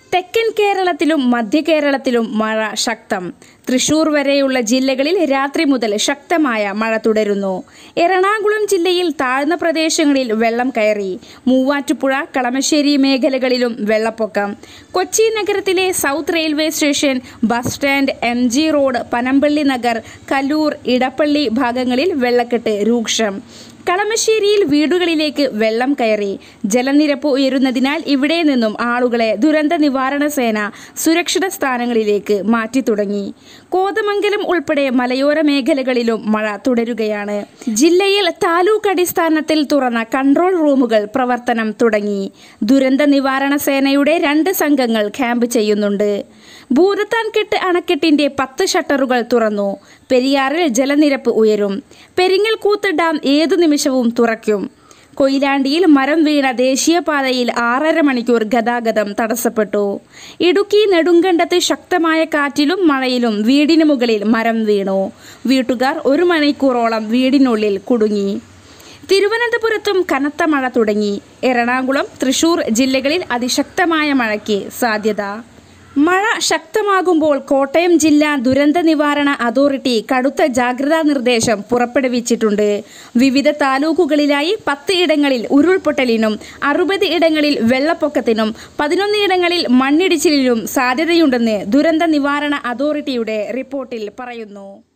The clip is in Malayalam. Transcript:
തെക്കൻ കേരളത്തിലും മധ്യ കേരളത്തിലും മഴ ശക്തം തൃശൂർ വരെയുള്ള ജില്ലകളിൽ രാത്രി മുതൽ ശക്തമായ മഴ തുടരുന്നു എറണാകുളം ജില്ലയിൽ താഴ്ന്ന പ്രദേശങ്ങളിൽ വെള്ളം കയറി മൂവാറ്റുപുഴ കളമശ്ശേരി മേഖലകളിലും വെള്ളപ്പൊക്കം കൊച്ചി നഗരത്തിലെ south railway station bus stand M G road Panampilly Nagar Kaloor Edappally ഭാഗങ്ങളിൽ വെള്ളക്കെട്ട് രൂക്ഷം കളമശ്ശേരിയിൽ വീടുകളിലേക്ക് വെള്ളം കയറി ജലനിരപ്പ് ഉയരുന്നതിനാൽ ഇവിടെ നിന്നും ആളുകളെ ദുരന്ത നിവാരണ സേന സുരക്ഷിത സ്ഥാനങ്ങളിലേക്ക് മാറ്റി തുടങ്ങി കോതമംഗലം ഉൾപ്പെടെ മലയോര മേഖലകളിലും മഴ തുടരുകയാണ് ജില്ലയിൽ താലൂക്ക് അടിസ്ഥാനത്തിൽ തുറന്ന കൺട്രോൾ റൂമുകൾ പ്രവർത്തനം തുടങ്ങി ദുരന്ത നിവാരണ സേനയുടെ രണ്ട് സംഘങ്ങൾ ക്യാമ്പ് ചെയ്യുന്നുണ്ട് ഭൂതത്താൻകെട്ട് അണക്കെട്ടിന്റെ പത്ത് ഷട്ടറുകൾ തുറന്നു പെരിയാറിൽ ജലനിരപ്പ് ഉയരും പെരിങ്ങൽകൂത്ത് ഡാം ഏതു നിമിഷവും തുറക്കും കൊയിലാണ്ടിയിൽ മരം വീണ ദേശീയപാതയിൽ ആറര മണിക്കൂർ ഗതാഗതം തടസ്സപ്പെട്ടു ഇടുക്കി നെടുങ്കണ്ടത്ത് ശക്തമായ കാറ്റിലും മഴയിലും വീടിന് മുകളിൽ മരം വീണു വീട്ടുകാർ ഒരു മണിക്കൂറോളം വീടിനുള്ളിൽ കുടുങ്ങി തിരുവനന്തപുരത്തും കനത്ത മഴ തുടങ്ങി എറണാകുളം തൃശൂർ ജില്ലകളിൽ അതിശക്തമായ മഴയ്ക്ക് സാധ്യത മഴ ശക്തമാകുമ്പോൾ കോട്ടയം ജില്ലാ ദുരന്ത നിവാരണ അതോറിറ്റി കടുത്ത ജാഗ്രതാ നിർദ്ദേശം പുറപ്പെടുവിച്ചിട്ടുണ്ട് വിവിധ താലൂക്കുകളിലായി പത്ത് ഇടങ്ങളിൽ ഉരുൾപൊട്ടലിനും അറുപത് ഇടങ്ങളിൽ വെള്ളപ്പൊക്കത്തിനും പതിനൊന്ന് ഇടങ്ങളിൽ മണ്ണിടിച്ചിലിനും സാധ്യതയുണ്ടെന്ന് ദുരന്ത നിവാരണ അതോറിറ്റിയുടെ റിപ്പോർട്ടിൽ പറയുന്നു